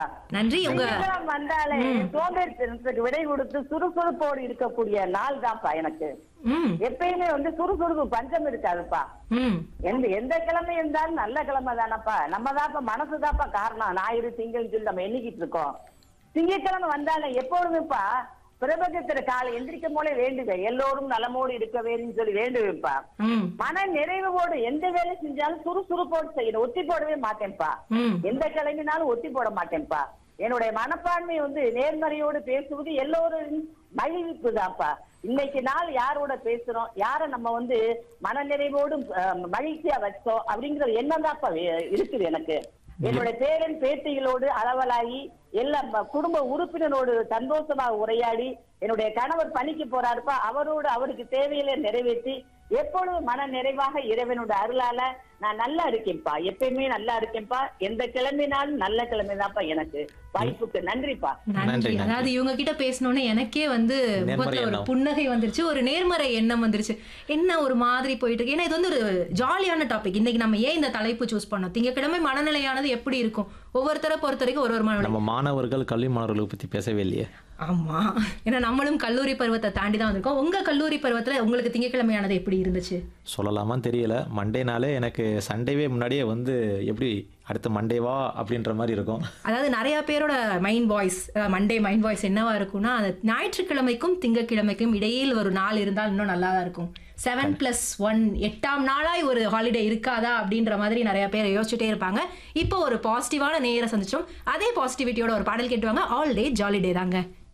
நன்றி உங்க திங்கட்கிழமை வந்தாலே சோம்பேறித்தனத்துக்கு விடை கொடுத்து சுறுசுறுப்போடு இருக்கக்கூடிய நாள் தான்ப்பா எனக்கு ம் எப்பயுமே வந்து சுறுசுறுப்பு பஞ்சம் இருக்காதுப்பா ம் எந்த எந்த கிழமை இருந்தாலும் நல்ல கிழமை தானப்பா நம்ம தான்ப்பா மனசு தான்ப்பா காரணம் ஞாயிறு திங்கள்னு சொல்லி நம்ம எண்ணிக்கிட்டு இருக்கோம் திங்கட்கிழமை வந்தாலும் எப்பொழுதுப்பா பிரபஞ்சத்துல காலை எந்திரிக்கும் போல வேண்டுக எல்லோரும் நலமோடு இருக்க வேணும்னு சொல்லி வேண்டுவேன்ப்பா ம் மன நிறைவோடு எந்த வேலை செஞ்சாலும் சுறுசுறுப்போடு செய்யணும் ஒத்தி போடவே மாட்டேன்ப்பா ம் எந்த கிழமைனாலும் ஒத்தி போட மாட்டேன்ப்பா என்னுடைய மனப்பான்மை வந்து நேர்மறையோடு பேசுவது எல்லோரும் மகிழ்விப்பு தான்ப்பா இன்னைக்கு நாள் யாரோட பேசுறோம் யார நம்ம வந்து மனநிறைவோடு அஹ், மகிழ்ச்சியா வச்சோம் அப்படிங்கிற எண்ணம் தான்ப்பா வே- இருக்குது எனக்கு என்னுடைய பேரன் பேத்திகளோடு அளவலாகி எல்லாம் ம- குடும்ப உறுப்பினரோடு சந்தோஷமாக உரையாடி என்னுடைய கணவர் பணிக்கு போறாருப்பா அவரோடு அவருக்கு தேவையில நிறைவேற்றி எப்பொழுதும் மன நிறைவாக இறைவனோட அருளால நான் நல்லா இருக்கேன்ப்பா எப்பயுமே நல்லா இருக்கேன்ப்பா எந்த கிழமைனாலும் நல்ல கிழமைதான்ப்பா எனக்கு வாய்ப்புக்கு நன்றிப்பா நன்றி நன்றி, நன்றி. அதாவது இவங்க கிட்ட பேசணும்னு எனக்கே வந்து நேர்மறை முகத்துல ஒரு எண்ணம். புன்னகை வந்துருச்சு ஒரு நேர்மறை எண்ணம் வந்துருச்சு என்ன ஒரு மாதிரி போயிட்டு இருக்கு ஏன்னா இது வந்து ஒரு ஜாலியான டாபிக் இன்னைக்கு நம்ம ஏன் இந்த தலைப்பு சூஸ் பண்ணோம் திங்கக்கிழமை மனநிலையானது எப்படி இருக்கும் ஒவ்வொருத்தரை பொறுத்த வரைக்கும் ஒரு ஒரு மனநிலை நம்ம மாணவர்கள் கல்வி மாணவர்களை பத்தி பேசவே இல்லையே ஆமா ஏன்னா நம்மளும் கல்லூரி பருவத்தை தாண்டி தான் வந்திருக்கோம் உங்க கல்லூரி பருவத்துல உங்களுக்கு திங்கக்கிழமையானது எப்படி இருந்துச்சு சொல்லலாமான்னு தெரியல மண்டேனாலே எனக்கு சண்டேவே முன்னாடியே வந்து எப்படி அடுத்த மண்டேவா அப்படின்ற மாதிரி இருக்கும் அதாவது நிறைய பேரோட mind voice Monday mind voice என்னவா இருக்கும்னா அந்த ஞாயிற்றுக்கிழமைக்கும் திங்கட்கிழமைக்கும் இடையில் ஒரு நாள் இருந்தால் இன்னும் நல்லா தான் இருக்கும் செவன் பிளஸ் ஒன் எட்டாம் நாளாய் ஒரு ஹாலிடே இருக்காதா அப்படின்ற மாதிரி நிறைய பேர் யோசிச்சுட்டே இருப்பாங்க இப்போ ஒரு பாசிட்டிவான நேர சந்திச்சோம் அதே பாசிட்டிவிட்டியோட ஒரு பாடல் கேட்டுவாங்க ஆல் டே ஜாலி டே தாங்க